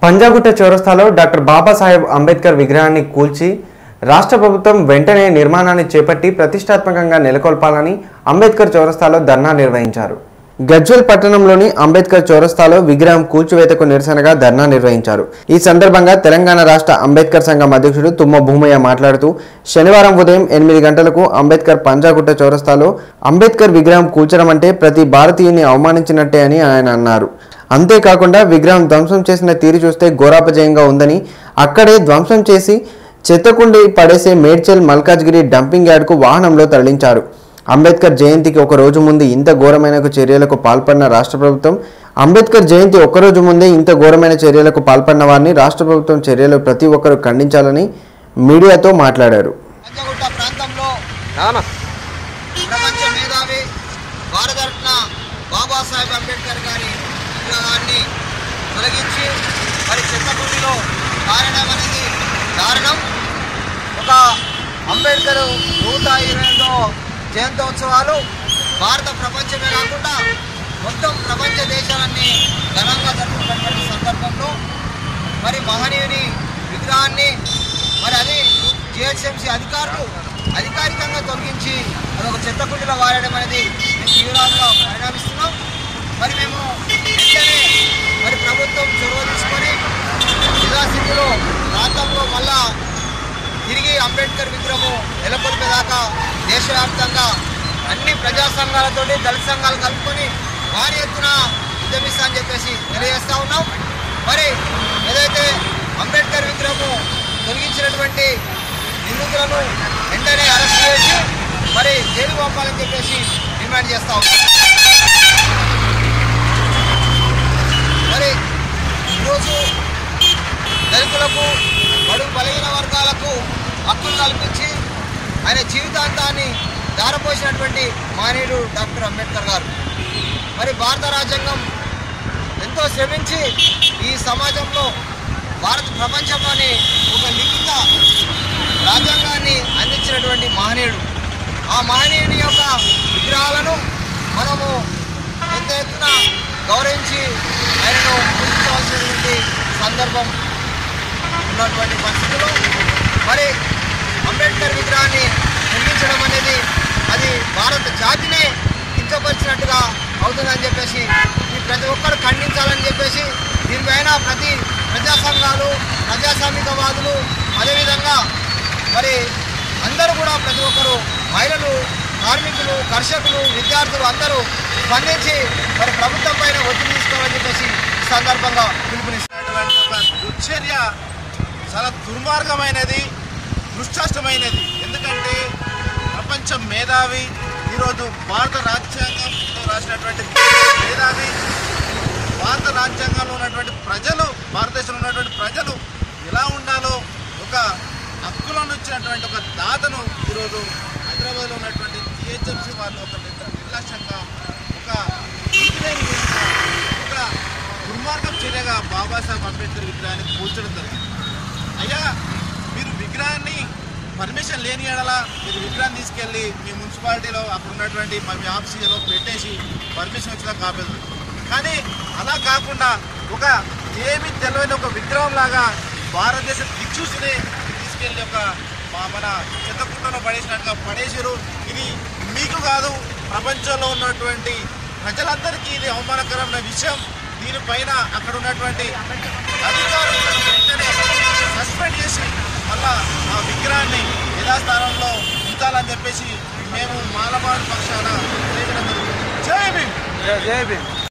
పంజాగుట్ట చౌరస్తాలో డాక్టర్ బాబాసాహెబ్ అంబేద్కర్ విగ్రహాన్ని కూల్చి రాష్ట్ర ప్రభుత్వం వెంటనే నిర్మాణాన్ని చేపట్టి ప్రతిష్టాత్మకంగా నెలకొల్పాలని అంబేద్కర్ చౌరస్తాలో ధర్నా నిర్వహించారు గజ్వెల్ పట్టణంలోని అంబేద్కర్ చౌరస్తాలో విగ్రహం కూల్చివేతకు నిరసనగా ధర్నా నిర్వహించారు ఈ సందర్భంగా తెలంగాణ రాష్ట్ర అంబేద్కర్ సంఘం అధ్యక్షుడు తుమ్మ భూమయ్య మాట్లాడుతూ శనివారం ఉదయం ఎనిమిది గంటలకు అంబేద్కర్ పంజాగుట్ట చౌరస్తాలో అంబేద్కర్ విగ్రహం కూల్చడం అంటే ప్రతి భారతీయుని అవమానించినట్టే అని ఆయన అన్నారు అంతేకాకుండా విగ్రహం ధ్వంసం చేసిన తీరు చూస్తే ఘోరాపజయంగా ఉందని అక్కడే ధ్వంసం చేసి చెత్తకుండి పడేసే మేడ్చల్ మల్కాజ్గిరి డంపింగ్ యార్డ్కు వాహనంలో తరలించారు అంబేద్కర్ జయంతికి ఒక రోజు ముందు ఇంత ఘోరమైన చర్యలకు పాల్పడిన రాష్ట్ర ప్రభుత్వం అంబేద్కర్ జయంతి ఒక్కరోజు ముందే ఇంత ఘోరమైన చర్యలకు పాల్పడిన వారిని రాష్ట్ర ప్రభుత్వం చర్యలు ప్రతి ఒక్కరూ ఖండించాలని మీడియాతో మాట్లాడారు పంజగుట్ట ప్రాంతంలో ప్రపంచ మేధావి భారతరత్న బాబాసాహెబ్ అంబేద్కర్ గారి విగ్రహాన్ని తొలగించి మరి చెత్తకుండిలో కారణం అనేది దారుణం ఒక అంబేద్కర్ నూట ఇరవై రెండో జయంతోత్సవాలు భారత ప్రపంచమే కాకుండా మొత్తం ప్రపంచ దేశాలన్నీ ఘనంగా జరుపుకున్నటువంటి సందర్భంలో మరి మహనీయుని విగ్రహాన్ని మరి అది జిహెచ్ఎంసీ అధికారులు అధికారికంగా తొలగించి అది ఒక చెత్త కుండీలో వాడడం అనేది మేము తీవ్రంగా పరిణామిస్తున్నాం మరి మేము వెంటనే మరి ప్రభుత్వం చొరవ తీసుకొని నిజాస్థితిలో ప్రాంతంలో మళ్ళా తిరిగి అంబేద్కర్ విగ్రహము నెలకొల్పేదాకా దేశవ్యాప్తంగా అన్ని ప్రజా సంఘాలతోటి దళిత సంఘాలు కలుపుకొని భారీ ఎత్తున ఉద్యమిస్తా అని చెప్పేసి తెలియజేస్తా ఉన్నాం మరి ఏదైతే అంబేద్కర్ విగ్రహము తొలగించినటువంటి నిందితులను వెంటనే అరెస్ట్ చేసి మరి జైలు పంపాలని చెప్పేసి డిమాండ్ చేస్తా ఉన్నాం మరి ఈరోజు దళితులకు బడుగు బలహీన వర్గాలకు హక్కులు కల్పించి ఆయన జీవితాంతాన్ని దారపోసినటువంటి మానవుడు డాక్టర్ అంబేద్కర్ గారు మరి భారత రాజ్యాంగం ఎంతో శ్రమించి ఈ సమాజంలో భారత ప్రపంచంలోని ఒక లిఖిత రాజ్యాంగాన్ని అందించినటువంటి మహనీయుడు ఆ మహనీయుని యొక్క విగ్రహాలను మనము పెద్ద ఎత్తున గౌరవించి ఆయనను పూజించవలసినటువంటి సందర్భం ఉన్నటువంటి పరిస్థితుల్లో మరి అంబేద్కర్ విగ్రహాన్ని నిర్మించడం అనేది అది భారత జాతినే కించపరిచినట్టుగా అవుతుందని చెప్పేసి ఈ ప్రతి ఒక్కరు ఖండించాలని చెప్పేసి దీనిపైన ప్రతి ప్రజా సంఘాలు ప్రజాస్వామికవాదులు అదేవిధంగా మరి అందరూ కూడా ప్రతి ఒక్కరు మహిళలు కార్మికులు కర్షకులు విద్యార్థులు అందరూ స్పందించి మరి ప్రభుత్వం పైన ఒత్తిడి తీసుకోవాలని చెప్పేసి ఈ సందర్భంగా పిలుపునిస్తారు ఉన్నటువంటి ఒక దుశ్చర్య చాలా దుర్మార్గమైనది దుష్టమైనది ఎందుకంటే ప్రపంచ మేధావి ఈరోజు భారత రాజ్యాంగంలో రాసినటువంటి మేధావి భారత రాజ్యాంగంలో ఉన్నటువంటి ప్రజలు భారతదేశంలో ఉన్నటువంటి ప్రజలు ఎలా ఉండాలో ఒక హక్కులను ఇచ్చినటువంటి ఒక దాతను ఈరోజు హైదరాబాద్లో ఉన్నటువంటి జిహెచ్ఎంసీ వాళ్ళు ఒక నిర్ల- నిర్లక్ష్యంగా ఒక నీతిలేని విధంగా, ఒక దుర్మార్గం చర్యగా బాబాసాహెబ్ అంబేద్కర్ విగ్రహాన్ని కూల్చడం జరిగింది అయ్యా మీరు విగ్రహాన్ని పర్మిషన్ లేని ఎడలా మీరు విగ్రహాన్ని తీసుకెళ్ళి మీ మున్సిపాలిటీలో అక్కడ ఉన్నటువంటి మా మీ ఆఫీసులో పెట్టేసి పర్మిషన్ వచ్చినా కాపేది కానీ అలా కాకుండా ఒక ఏమి తెలియని ఒక విగ్రహం లాగా భారతదేశ దిక్సూచిని తీసుకెళ్ళి ఒక మా- మన చెత్తకుంటలో పడేసినట్టుగా పడేసారు ఇది మీకు కాదు ప్రపంచంలో ఉన్నటువంటి ప్రజలందరికీ ఇది అవమానకరమైన విషయం దీనిపైన అక్కడ ఉన్నటువంటి అధికారులను వెంటనే సస్పెండ్ చేసి మళ్ళా ఆ విగ్రహాన్ని యథాస్థానంలో ఉంచాలని చెప్పేసి మేము మాలమాడు పక్షాన తెలియజేయడం జరుగుతుంది జై భీమ్